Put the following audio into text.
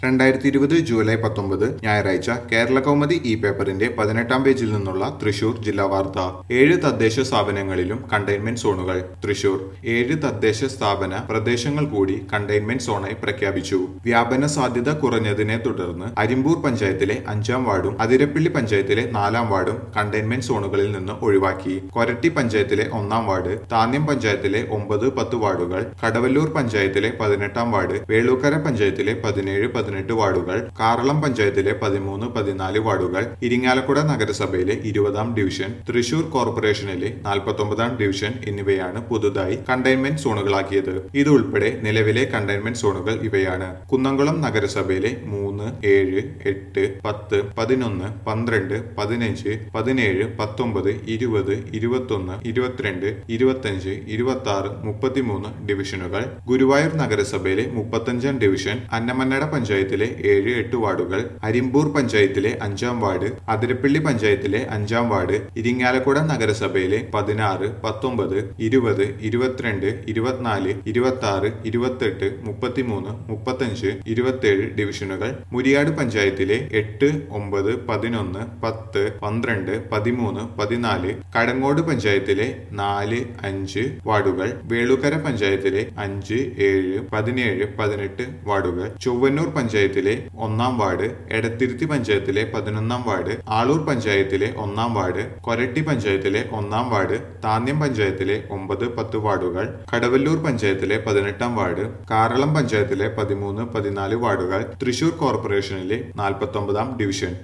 രണ്ടായിരത്തി ഇരുപത് ജൂലൈ പത്തൊമ്പത് ഞായറാഴ്ച കേരള കൗമുദി ഇ പേപ്പറിന്റെ പതിനെട്ടാം പേജിൽ നിന്നുള്ള തൃശൂർ ജില്ലാ വാർത്ത ഏഴ് തദ്ദേശ സ്ഥാപനങ്ങളിലും കണ്ടെയ്ൻമെന്റ് സോണുകൾ തൃശൂർ ഏഴ് തദ്ദേശ സ്ഥാപന പ്രദേശങ്ങൾ കൂടി കണ്ടെയ്ൻമെന്റ് സോണായി പ്രഖ്യാപിച്ചു വ്യാപന സാധ്യത കുറഞ്ഞതിനെ തുടർന്ന് അരിമ്പൂർ പഞ്ചായത്തിലെ അഞ്ചാം വാർഡും അതിരപ്പള്ളി പഞ്ചായത്തിലെ നാലാം വാർഡും കണ്ടെയ്ൻമെന്റ് സോണുകളിൽ നിന്ന് ഒഴിവാക്കി കൊരട്ടി പഞ്ചായത്തിലെ ഒന്നാം വാർഡ് താന്യം പഞ്ചായത്തിലെ ഒമ്പത് പത്ത് വാർഡുകൾ കടവല്ലൂർ പഞ്ചായത്തിലെ പതിനെട്ടാം വാർഡ് വേളൂക്കര പഞ്ചായത്തിലെ പതിനേഴ് പതിനെട്ട് വാർഡുകൾ കാറളം പഞ്ചായത്തിലെ പതിമൂന്ന് പതിനാല് വാർഡുകൾ ഇരിങ്ങാലക്കുട നഗരസഭയിലെ ഇരുപതാം ഡിവിഷൻ തൃശൂർ കോർപ്പറേഷനിലെ നാൽപ്പത്തൊമ്പതാം ഡിവിഷൻ എന്നിവയാണ് പുതുതായി കണ്ടെയ്ൻമെന്റ് സോണുകളാക്കിയത് ഇതുൾപ്പെടെ നിലവിലെ കണ്ടെയ്ൻമെന്റ് സോണുകൾ ഇവയാണ് കുന്നംകുളം നഗരസഭയിലെ മൂന്ന് ഏഴ് എട്ട് പത്ത് പതിനൊന്ന് പന്ത്രണ്ട് പതിനഞ്ച് പതിനേഴ് പത്തൊമ്പത് ഇരുപത് ഇരുപത്തൊന്ന് ഇരുപത്തിരണ്ട് ഇരുപത്തഞ്ച് ഇരുപത്തി ആറ് മുപ്പത്തിമൂന്ന് ഡിവിഷനുകൾ ഗുരുവായൂർ നഗരസഭയിലെ മുപ്പത്തഞ്ചാം ഡിവിഷൻ അന്നമന്നട പഞ്ചായത്തിലെ ഏഴ് എട്ട് വാർഡുകൾ അരിമ്പൂർ പഞ്ചായത്തിലെ അഞ്ചാം വാർഡ് അതിരപ്പള്ളി പഞ്ചായത്തിലെ അഞ്ചാം വാർഡ് ഇരിങ്ങാലക്കുട നഗരസഭയിലെ പതിനാറ് പത്തൊമ്പത് ഇരുപത് ഇരുപത്തിരണ്ട് ഇരുപത്തിനാല് ഇരുപത്തി ആറ് ഇരുപത്തെട്ട് മുപ്പത്തിമൂന്ന് മുപ്പത്തഞ്ച് ഇരുപത്തേഴ് ഡിവിഷനുകൾ മുരിയാട് പഞ്ചായത്തിലെ എട്ട് ഒമ്പത് പതിനൊന്ന് പത്ത് പന്ത്രണ്ട് പതിമൂന്ന് പതിനാല് കടങ്ങോട് പഞ്ചായത്തിലെ നാല് അഞ്ച് വാർഡുകൾ വേളുക്കര പഞ്ചായത്തിലെ അഞ്ച് ഏഴ് പതിനേഴ് പതിനെട്ട് വാർഡുകൾ ചൊവ്വന്നൂർ പഞ്ചായത്തിലെ ഒന്നാം വാർഡ് എടത്തിരുത്തി പഞ്ചായത്തിലെ പതിനൊന്നാം വാർഡ് ആളൂർ പഞ്ചായത്തിലെ ഒന്നാം വാർഡ് കൊരട്ടി പഞ്ചായത്തിലെ ഒന്നാം വാർഡ് താന്യം പഞ്ചായത്തിലെ ഒമ്പത് പത്ത് വാർഡുകൾ കടവല്ലൂർ പഞ്ചായത്തിലെ പതിനെട്ടാം വാർഡ് കാറളം പഞ്ചായത്തിലെ പതിമൂന്ന് പതിനാല് വാർഡുകൾ തൃശൂർ കോർപ്പറേഷനിലെ നാൽപ്പത്തൊമ്പതാം ഡിവിഷൻ